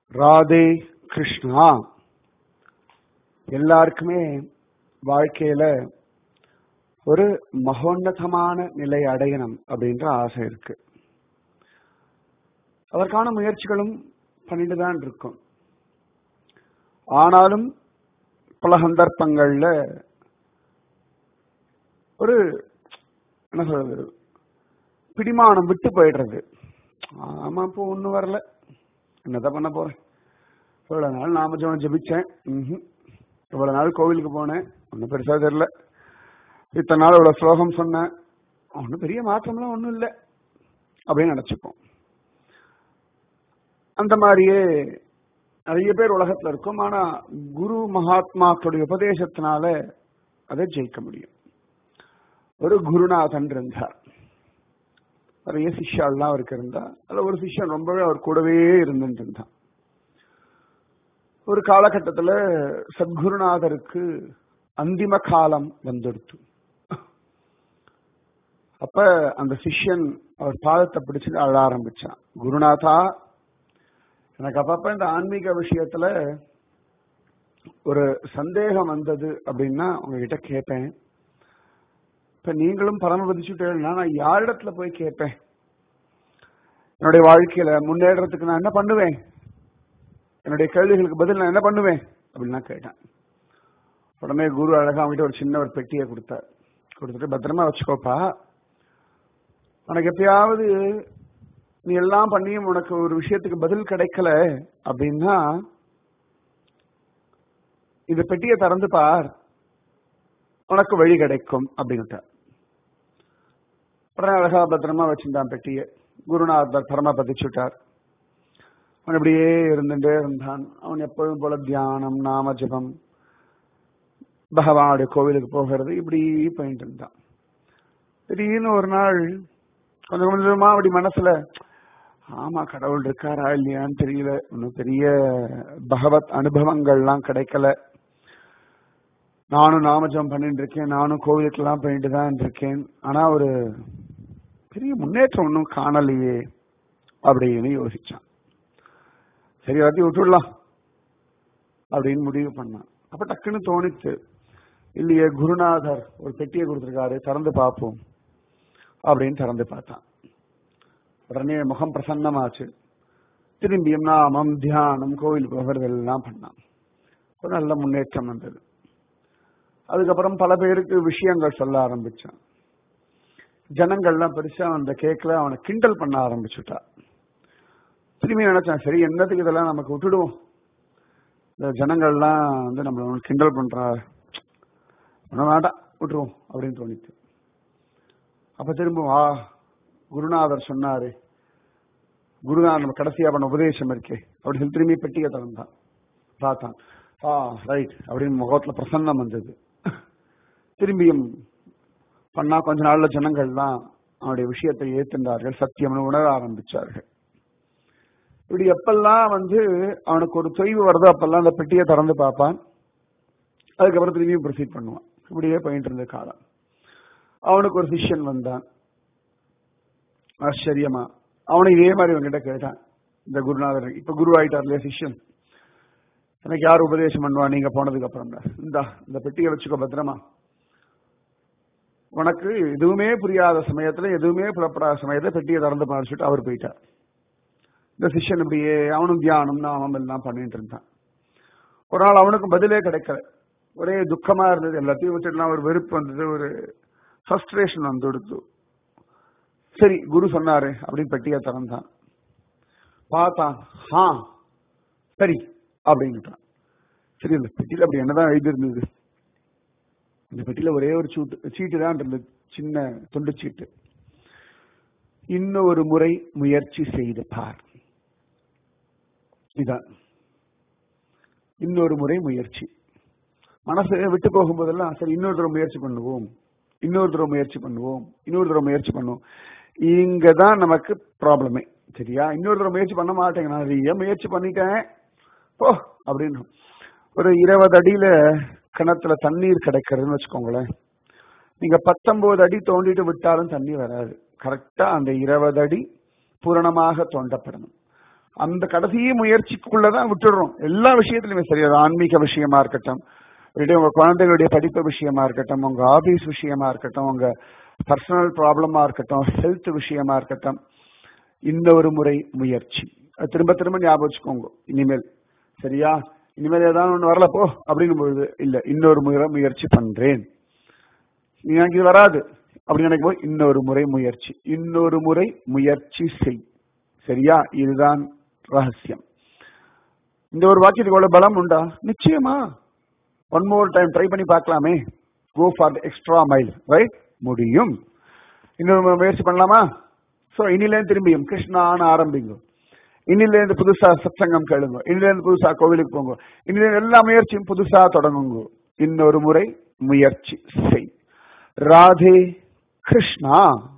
ராதே கிருஷ்ணா எல்லாருக்குமே வாழ்க்கையில ஒரு மகோன்னதமான நிலை அடையணும் அப்படின்ற ஆசை இருக்கு அதற்கான முயற்சிகளும் பண்ணிட்டு தான் இருக்கும் ஆனாலும் பல சந்தர்ப்பங்கள்ல ஒரு என்ன சொல்றது பிடிமானம் விட்டு போயிடுறது ஆமா இப்போ ஒன்றும் வரல என்னதான் பண்ண போறேன் இவ்வளவு நாள் நாம ஜோன ஜபிச்சேன் ம்ஹும். இவ்வளவு நாள் கோவிலுக்கு போனேன் ஒன்றும் பெருசா தெரியல இத்தனை நாள் இவ்வளவு ஸ்லோகம் சொன்னேன் ஒன்றும் பெரிய மாற்றம்லாம் ஒன்றும் இல்லை அப்படின்னு நினைச்சுப்போம் அந்த மாதிரியே நிறைய பேர் உலகத்துல இருக்கும் ஆனா குரு மகாத்மாக்களுடைய உபதேசத்தினால அதை ஜெயிக்க முடியும் ஒரு குருநாதன் இருந்தார் நிறைய சிஷ்யாலாம் அவருக்கு இருந்தா அதுல ஒரு சிஷ்யன் ரொம்பவே அவர் கூடவே இருந்துட்டு இருந்தான் ஒரு காலகட்டத்துல சத்குருநாதருக்கு அந்திம காலம் வந்துடுத்து அப்ப அந்த சிஷ்யன் அவர் பாதத்தை பிடிச்சிட்டு அழ ஆரம்பிச்சான் குருநாதா எனக்கு அப்பப்ப இந்த ஆன்மீக விஷயத்துல ஒரு சந்தேகம் வந்தது அப்படின்னா உங்ககிட்ட கேட்பேன் இப்ப நீங்களும் பரமபதிச்சுட்டேன்னா நான் யாரிடத்துல போய் கேட்பேன் என்னுடைய வாழ்க்கையில முன்னேறதுக்கு நான் என்ன பண்ணுவேன் என்னுடைய கேள்விகளுக்கு பதில் நான் என்ன பண்ணுவேன் அப்படின்னு நான் கேட்டேன் உடனே குரு அழகா அவங்ககிட்ட ஒரு சின்ன ஒரு பெட்டியை கொடுத்தார் கொடுத்துட்டு பத்திரமா வச்சுக்கோப்பா உனக்கு எப்பயாவது நீ எல்லாம் பண்ணியும் உனக்கு ஒரு விஷயத்துக்கு பதில் கிடைக்கல அப்படின்னா இந்த பெட்டியை திறந்து பார் உனக்கு வழி கிடைக்கும் அப்படின்னுட்டார் உடனே அழகா பத்திரமா வச்சிருந்தான் பெட்டியை குருநாதர் பரம பதிச்சுட்டார் அவன் இப்படியே இருந்துட்டே இருந்தான் அவன் எப்பொழுதும் போல தியானம் நாம ஜபம் பகவானுடைய கோவிலுக்கு போகிறது இப்படி போயிட்டு இருந்தான் திடீர்னு ஒரு நாள் கொஞ்சம் கொஞ்சமா அப்படி மனசுல ஆமா கடவுள் இருக்காரா இல்லையான்னு தெரியல இன்னும் பெரிய பகவத் அனுபவங்கள்லாம் கிடைக்கல நானும் நாமஜம் பண்ணிட்டு இருக்கேன் நானும் கோவிலுக்கெல்லாம் போயிட்டு தான் இருக்கேன் ஆனா ஒரு பெரிய முன்னேற்றம் ஒன்றும் காணலையே அப்படின்னு யோசிச்சான் சரி எல்லாத்தையும் விட்டுடலாம் அப்படின்னு முடிவு பண்ணான் அப்ப டக்குன்னு தோணித்து இல்லையே குருநாதர் ஒரு பெட்டியை கொடுத்துருக்காரு திறந்து பார்ப்போம் அப்படின்னு திறந்து பார்த்தான் உடனே முகம் பிரசன்னமாச்சு திரும்பியும் நாமம் தியானம் கோவில் போகிறது எல்லாம் பண்ணான் ஒரு நல்ல முன்னேற்றம் வந்தது அதுக்கப்புறம் பல பேருக்கு விஷயங்கள் சொல்ல ஆரம்பிச்சான் ஜனங்கள்லாம் பெருசா அந்த கேட்கல அவனை கிண்டல் பண்ண ஆரம்பிச்சுட்டா திரும்பி நினைச்சான் சரி என்னத்துக்கு இதெல்லாம் நமக்கு விட்டுடுவோம் இந்த ஜனங்கள்லாம் வந்து நம்மள கிண்டல் பண்றா ஒன்றும் வேண்டாம் விட்டுருவோம் அப்படின்னு தோணித்து அப்ப திரும்ப வா குருநாதர் சொன்னாரு குருநாதர் நம்ம கடைசியா பண்ண உபதேசம் இருக்கே அப்படி சொல்லி திரும்பி பெட்டியை திறந்தான் பார்த்தான் ஆ ரைட் அப்படின்னு முகத்துல பிரசன்னம் வந்தது திரும்பியும் பண்ணா கொஞ்ச நாள்ல ஜனங்கள்லாம் அவனுடைய விஷயத்தை ஏத்துண்டார்கள் சத்தியம்னு உணர ஆரம்பிச்சார்கள் இப்படி எப்பெல்லாம் வந்து அவனுக்கு ஒரு தொய்வு வருதோ அப்பெல்லாம் அந்த பெட்டியை திறந்து பார்ப்பான் அதுக்கப்புறம் திரும்பியும் ப்ரொசீட் பண்ணுவான் இப்படியே போயிட்டு இருந்த காலம் அவனுக்கு ஒரு சிஷ்யன் வந்தான் ஆச்சரியமா அவனை இதே மாதிரி அவன்கிட்ட கேட்டான் இந்த குருநாதர் இப்ப குரு ஆயிட்டார் இல்லையா சிஷ்யன் எனக்கு யார் உபதேசம் பண்ணுவா நீங்க போனதுக்கு அப்புறம் இந்தா இந்த பெட்டியை வச்சுக்கோ பத்திரமா உனக்கு எதுவுமே புரியாத சமயத்துல எதுவுமே புலப்படாத சமயத்துல பெட்டியை திறந்து பார்த்துட்டு அவர் போயிட்டார் இந்த சிஷ்யன் இப்படியே அவனும் தியானம் நாமம் எல்லாம் பண்ணிட்டு இருந்தான் ஒரு நாள் அவனுக்கும் பதிலே கிடைக்கல ஒரே துக்கமா இருந்தது எல்லாத்தையும் விட்டுட்டுலாம் ஒரு வெறுப்பு வந்தது ஒரு ஃபர்ஸ்ட்ரேஷன் வந்து கொடுத்து சரி குரு சொன்னாரு அப்படின்னு பெட்டியை திறந்தான் பார்த்தான் ஹா சரி அப்படின்னுட்டான் சரி இந்த பெட்டியில அப்படி என்னதான் எழுதியிருந்தது இந்த பெட்டியில ஒரே ஒரு சூட்டு சீட்டு தான் இருந்தது சின்ன துண்டு சீட்டு இன்னொரு முறை முயற்சி செய்து பார் இதான் இன்னொரு முறை முயற்சி மனசு விட்டு போகும்போதெல்லாம் சரி இன்னொரு தடவை முயற்சி பண்ணுவோம் இன்னொரு தடவை முயற்சி பண்ணுவோம் இன்னொரு தடவை முயற்சி பண்ணுவோம் இங்கதான் நமக்கு ப்ராப்ளமே சரியா இன்னொரு தடவை முயற்சி பண்ண மாட்டேங்க நான் நிறைய முயற்சி பண்ணிட்டேன் ஓ அப்படின்னு ஒரு இருபது அடியில கிணத்துல தண்ணீர் கிடைக்கிறதுன்னு வச்சுக்கோங்களேன் நீங்க பத்தொன்பது அடி தோண்டிட்டு விட்டாலும் தண்ணி வராது கரெக்டா அந்த இருபது அடி பூரணமாக தோண்டப்படணும் அந்த கடைசி முயற்சிக்குள்ளதான் விட்டுடுறோம் எல்லா விஷயத்திலுமே சரி அது ஆன்மீக விஷயமா இருக்கட்டும் இல்லாட்டி உங்க குழந்தைகளுடைய படிப்பு விஷயமா இருக்கட்டும் உங்க ஆபீஸ் விஷயமா இருக்கட்டும் உங்க பர்சனல் ப்ராப்ளமா இருக்கட்டும் ஹெல்த் விஷயமா இருக்கட்டும் இந்த ஒரு முறை முயற்சி அது திரும்ப திரும்ப ஞாபகம் வச்சுக்கோங்க இனிமேல் சரியா இனிமேல் ஏதாவது ஒன்று வரல போ அப்படிங்கும் பொழுது இல்ல இன்னொரு முறை முயற்சி பண்றேன் எனக்கு இது வராது அப்படி நினைக்கும் போது இன்னொரு முறை முயற்சி இன்னொரு முறை முயற்சி செய் சரியா இதுதான் ரகசியம் இந்த ஒரு வாக்கியத்துக்கு எவ்வளவு பலம் உண்டா நிச்சயமா ஒன் மோர் டைம் ட்ரை பண்ணி பார்க்கலாமே go for the extra mile right முடியும் இன்னொரு முறை முயற்சி பண்ணலாமா ஸோ இனிலேருந்து திரும்பியும் கிருஷ்ணான்னு ஆரம்பிங்க இன்னிலேருந்து புதுசா சத்சங்கம் கேளுங்க இன்னிலேருந்து புதுசா கோவிலுக்கு போங்க இன்னிலேருந்து எல்லா முயற்சியும் புதுசா தொடங்குங்க இன்னொரு முறை முயற்சி செய் ராதே கிருஷ்ணா